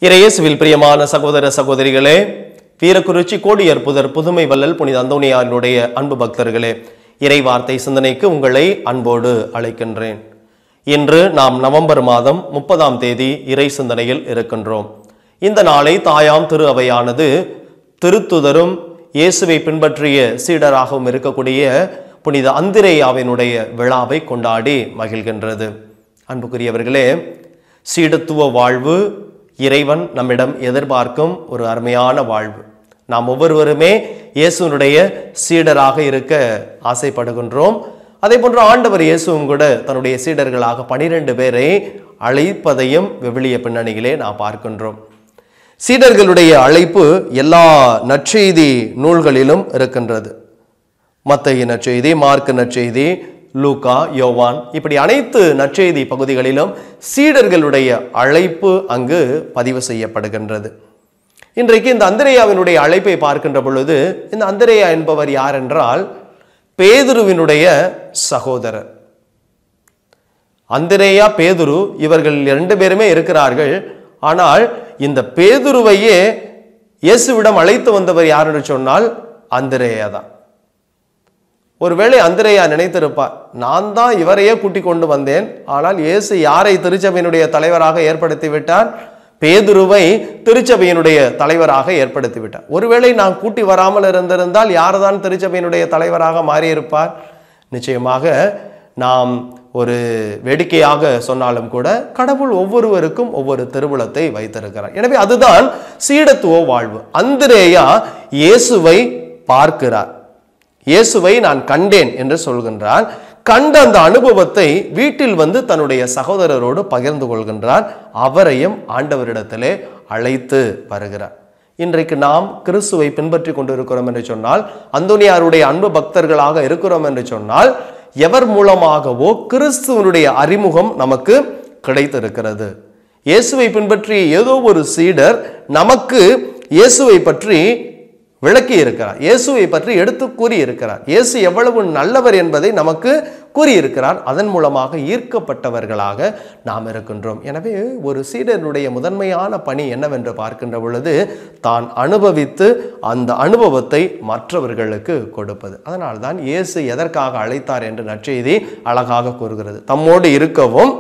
இறையேசுவில் பிரியமான சகோதர சகோதரிகளே வீரக்குறிச்சி கோடியர் புதர் புதுமை வள்ளல் புனித அந்தோணியாரினுடைய அன்பு பக்தர்களே இறை வார்த்தை சிந்தனைக்கு உங்களை அன்போடு அழைக்கின்றேன் இன்று நாம் நவம்பர் மாதம் முப்பதாம் தேதி இறை சிந்தனையில் இருக்கின்றோம் இந்த நாளை தாயாம் திரு அவையானது திருத்துதரும் இயேசுவை பின்பற்றிய சீடராகவும் இருக்கக்கூடிய புனித அந்திரேயாவினுடைய விழாவை கொண்டாடி மகிழ்கின்றது அன்புக்குரியவர்களே சீடத்துவ வாழ்வு இறைவன் நம்மிடம் எதிர்பார்க்கும் ஒரு அருமையான வாழ்வு நாம் ஒவ்வொருவருமே இயேசுனுடைய சீடராக இருக்க ஆசைப்படுகின்றோம் அதே போன்று ஆண்டவர் இயேசுவும் கூட தன்னுடைய சீடர்களாக பனிரெண்டு பேரை அழைப்பதையும் விவிலிய பின்னணியிலே நாம் பார்க்கின்றோம் சீடர்களுடைய அழைப்பு எல்லா நற்செய்தி நூல்களிலும் இருக்கின்றது மத்தேயு நற்செய்தி மார்க் நற்செய்தி லூகா யோவான் இப்படி அனைத்து நற்செய்தி பகுதிகளிலும் சீடர்களுடைய அழைப்பு அங்கு பதிவு செய்யப்படுகின்றது இன்றைக்கு இந்த அந்திரேயாவினுடைய அழைப்பை பார்க்கின்ற பொழுது இந்த அந்திரேயா என்பவர் யார் என்றால் பேதுருவினுடைய சகோதரர் அந்திரேயா பேதுரு இவர்கள் இரண்டு பேருமே இருக்கிறார்கள் ஆனால் இந்த பேதுருவையே இயேசுவிடம் அழைத்து வந்தவர் யார் என்று சொன்னால் அந்திரேயா தான் ஒருவேளை அந்திரேயா நினைத்திருப்பார் நான் தான் இவரையே கூட்டிக் கொண்டு வந்தேன் ஆனால் இயேசு யாரை திருச்சபையினுடைய தலைவராக ஏற்படுத்தி விட்டார் பேதுருவை திருச்சபையினுடைய தலைவராக ஏற்படுத்தி விட்டார் ஒருவேளை நான் கூட்டி வராமல் இருந்திருந்தால் யார்தான் திருச்சபையினுடைய தலைவராக மாறியிருப்பார் நிச்சயமாக நாம் ஒரு வேடிக்கையாக சொன்னாலும் கூட கடவுள் ஒவ்வொருவருக்கும் ஒவ்வொரு திருவுளத்தை வைத்திருக்கிறார் எனவே அதுதான் சீடத்துவ வாழ்வு அந்திரேயா இயேசுவை பார்க்கிறார் இயேசுவை நான் கண்டேன் என்று சொல்கின்றான் கண்ட அந்த அனுபவத்தை வீட்டில் வந்து தன்னுடைய சகோதரரோடு பகிர்ந்து கொள்கின்றான் அவரையும் ஆண்டவரிடத்திலே அழைத்து வருகிறார் இன்றைக்கு நாம் கிறிஸ்துவை பின்பற்றி கொண்டிருக்கிறோம் என்று சொன்னால் அந்தோனியாருடைய அன்பு பக்தர்களாக இருக்கிறோம் என்று சொன்னால் எவர் மூலமாகவோ கிறிஸ்துவனுடைய அறிமுகம் நமக்கு கிடைத்திருக்கிறது இயேசுவை பின்பற்றிய ஏதோ ஒரு சீடர் நமக்கு இயேசுவை பற்றி விளக்கி இருக்கிறார் இயேசுவை பற்றி எடுத்து கூறியிருக்கிறார் இயேசு எவ்வளவு நல்லவர் என்பதை நமக்கு கூறியிருக்கிறார் அதன் மூலமாக ஈர்க்கப்பட்டவர்களாக நாம் இருக்கின்றோம் எனவே ஒரு சீடனுடைய முதன்மையான பணி என்னவென்று பார்க்கின்ற பொழுது தான் அனுபவித்து அந்த அனுபவத்தை மற்றவர்களுக்கு கொடுப்பது அதனால் தான் இயேசு எதற்காக அழைத்தார் என்று நற்செய்தி அழகாக கூறுகிறது தம்மோடு இருக்கவும்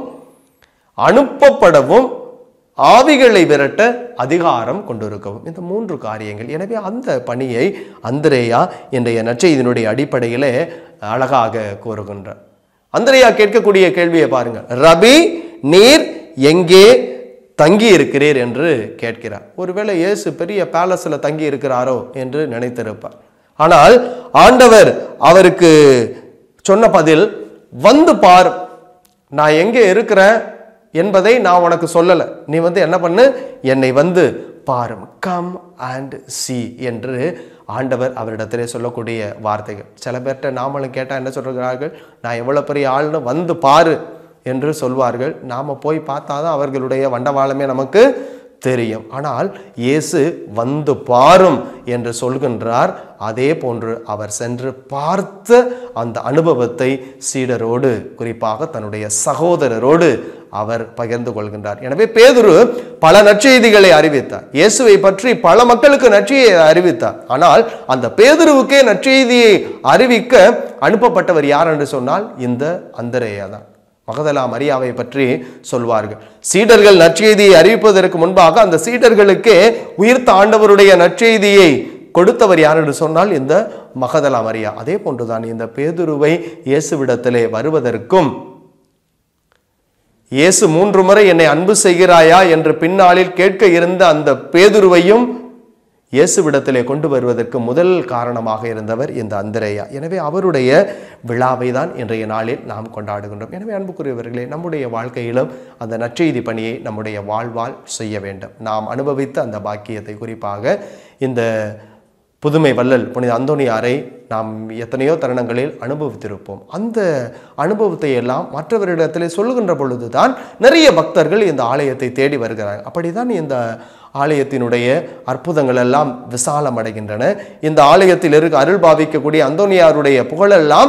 அனுப்பப்படவும் ஆவிகளை விரட்ட அதிகாரம் கொண்டிருக்கவும் இந்த மூன்று காரியங்கள் எனவே அந்த பணியை அந்திரேயா இன்றைய நற்செய்தியினுடைய அடிப்படையிலே அழகாக கூறுகின்றார் அந்திரேயா கேட்கக்கூடிய கேள்வியை பாருங்க ரபி நீர் எங்கே தங்கி இருக்கிறீர் என்று கேட்கிறார் ஒருவேளை இயேசு பெரிய பேலஸில் தங்கி இருக்கிறாரோ என்று நினைத்திருப்பார் ஆனால் ஆண்டவர் அவருக்கு சொன்ன பதில் வந்து பார் நான் எங்கே இருக்கிறேன் என்பதை நான் உனக்கு சொல்லலை நீ வந்து என்ன பண்ணு என்னை வந்து பாரும் கம் அண்ட் சி என்று ஆண்டவர் அவரிடத்திலே சொல்லக்கூடிய வார்த்தைகள் சில பேர்கிட்ட நாமளும் கேட்டால் என்ன சொல்கிறார்கள் நான் எவ்வளோ பெரிய ஆள்னு வந்து பாரு என்று சொல்வார்கள் நாம் போய் பார்த்தா தான் அவர்களுடைய வண்டவாளமே நமக்கு தெரியும் ஆனால் இயேசு வந்து பாரும் என்று சொல்கின்றார் அதே போன்று அவர் சென்று பார்த்த அந்த அனுபவத்தை சீடரோடு குறிப்பாக தன்னுடைய சகோதரரோடு அவர் பகிர்ந்து கொள்கின்றார் எனவே பேதுரு பல நற்செய்திகளை அறிவித்தார் இயேசுவை பற்றி பல மக்களுக்கு நற்செய்தியை அறிவித்தார் ஆனால் அந்த பேதுருவுக்கே நற்செய்தியை அறிவிக்க அனுப்பப்பட்டவர் யார் என்று சொன்னால் இந்த அந்தரேயா தான் மகதலா மரியாவை பற்றி சொல்வார்கள் சீடர்கள் நற்செய்தியை அறிவிப்பதற்கு முன்பாக அந்த சீடர்களுக்கே உயிர்த்த ஆண்டவருடைய நற்செய்தியை கொடுத்தவர் யார் என்று சொன்னால் இந்த மகதலா மரியா அதே போன்றுதான் இந்த பேதுருவை இயேசுவிடத்திலே வருவதற்கும் இயேசு மூன்று முறை என்னை அன்பு செய்கிறாயா என்று பின்னாளில் கேட்க இருந்த அந்த பேதுருவையும் இயேசுவிடத்திலே கொண்டு வருவதற்கு முதல் காரணமாக இருந்தவர் இந்த அந்திரேயா எனவே அவருடைய விழாவை தான் இன்றைய நாளில் நாம் கொண்டாடுகின்றோம் எனவே அன்புக்குரியவர்களே நம்முடைய வாழ்க்கையிலும் அந்த நற்செய்தி பணியை நம்முடைய வாழ்வால் செய்ய வேண்டும் நாம் அனுபவித்த அந்த பாக்கியத்தை குறிப்பாக இந்த புதுமை வள்ளல் புனித அந்தோணியாரை நாம் எத்தனையோ தருணங்களில் அனுபவித்திருப்போம் அந்த அனுபவத்தை எல்லாம் மற்றவரிடத்திலே சொல்லுகின்ற பொழுதுதான் நிறைய பக்தர்கள் இந்த ஆலயத்தை தேடி வருகிறாங்க அப்படிதான் இந்த ஆலயத்தினுடைய அற்புதங்கள் எல்லாம் விசாலம் அடைகின்றன இந்த ஆலயத்தில் இருக்க அருள் பாவிக்கக்கூடிய அந்தோனியாருடைய புகழெல்லாம்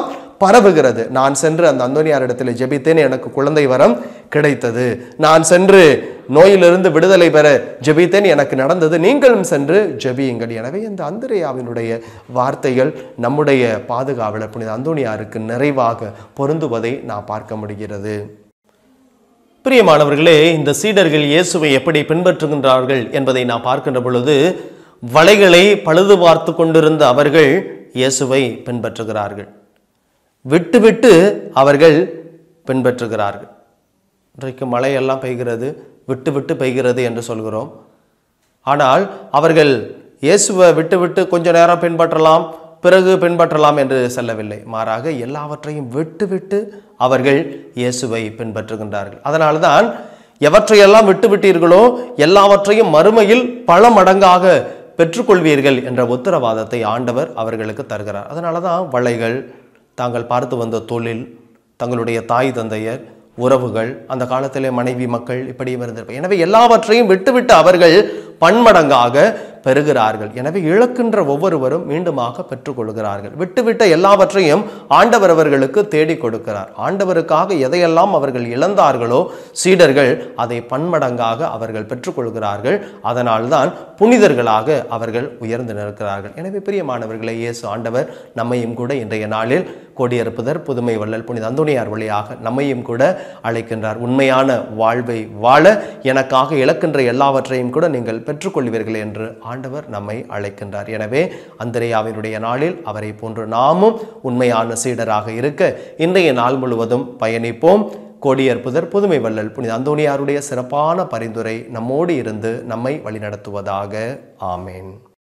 பரவுகிறது நான் சென்று அந்த அந்தோனியாரிடத்தில் ஜெபித்தேன் எனக்கு குழந்தை வரம் கிடைத்தது நான் சென்று நோயிலிருந்து விடுதலை பெற ஜெபித்தேன் எனக்கு நடந்தது நீங்களும் சென்று ஜெபியுங்கள் எனவே இந்த அந்திரையாவினுடைய வார்த்தைகள் நம்முடைய பாதுகாவலர் புனித அந்தோனியாருக்கு நிறைவாக பொருந்துவதை நான் பார்க்க முடிகிறது பிரியமானவர்களே இந்த சீடர்கள் இயேசுவை எப்படி பின்பற்றுகின்றார்கள் என்பதை நான் பார்க்கின்ற பொழுது வலைகளை பழுது பார்த்து கொண்டிருந்த அவர்கள் இயேசுவை பின்பற்றுகிறார்கள் விட்டு விட்டு அவர்கள் பின்பற்றுகிறார்கள் இன்றைக்கு மழையெல்லாம் பெய்கிறது விட்டு விட்டு பெய்கிறது என்று சொல்கிறோம் ஆனால் அவர்கள் இயேசுவை விட்டு விட்டு கொஞ்ச நேரம் பின்பற்றலாம் பிறகு பின்பற்றலாம் என்று செல்லவில்லை மாறாக எல்லாவற்றையும் விட்டு விட்டு அவர்கள் இயேசுவை பின்பற்றுகின்றார்கள் அதனால்தான் எவற்றையெல்லாம் விட்டு விட்டீர்களோ எல்லாவற்றையும் மறுமையில் பல மடங்காக பெற்றுக்கொள்வீர்கள் என்ற உத்தரவாதத்தை ஆண்டவர் அவர்களுக்கு தருகிறார் அதனால தான் வளைகள் தாங்கள் பார்த்து வந்த தொழில் தங்களுடைய தாய் தந்தையர் உறவுகள் அந்த காலத்திலே மனைவி மக்கள் இப்படி இருந்திருப்பார் எனவே எல்லாவற்றையும் விட்டுவிட்டு அவர்கள் பன்மடங்காக பெறுகிறார்கள் எனவே இழக்கின்ற ஒவ்வொருவரும் மீண்டுமாக பெற்றுக்கொள்கிறார்கள் விட்டுவிட்ட எல்லாவற்றையும் ஆண்டவர் அவர்களுக்கு தேடி கொடுக்கிறார் ஆண்டவருக்காக எதையெல்லாம் அவர்கள் இழந்தார்களோ சீடர்கள் அதை பன்மடங்காக அவர்கள் பெற்றுக்கொள்கிறார்கள் அதனால்தான் புனிதர்களாக அவர்கள் உயர்ந்து நிற்கிறார்கள் எனவே பிரியமானவர்களை இயேசு ஆண்டவர் நம்மையும் கூட இன்றைய நாளில் கொடியறுப்புதர் புதுமை வள்ளல் புனித அந்தோணியார் வழியாக நம்மையும் கூட அழைக்கின்றார் உண்மையான வாழ்வை வாழ எனக்காக இழக்கின்ற எல்லாவற்றையும் கூட நீங்கள் பெற்றுக்கொள்வீர்கள் என்று ஆண்டவர் நம்மை அழைக்கின்றார் எனவே அந்தரையாவினுடைய நாளில் அவரை போன்று நாமும் உண்மையான சீடராக இருக்க இன்றைய நாள் முழுவதும் பயணிப்போம் கோடியற்புதர் புதுமை வள்ளல் புனித அந்தோணியாருடைய சிறப்பான பரிந்துரை நம்மோடு இருந்து நம்மை வழிநடத்துவதாக ஆமேன்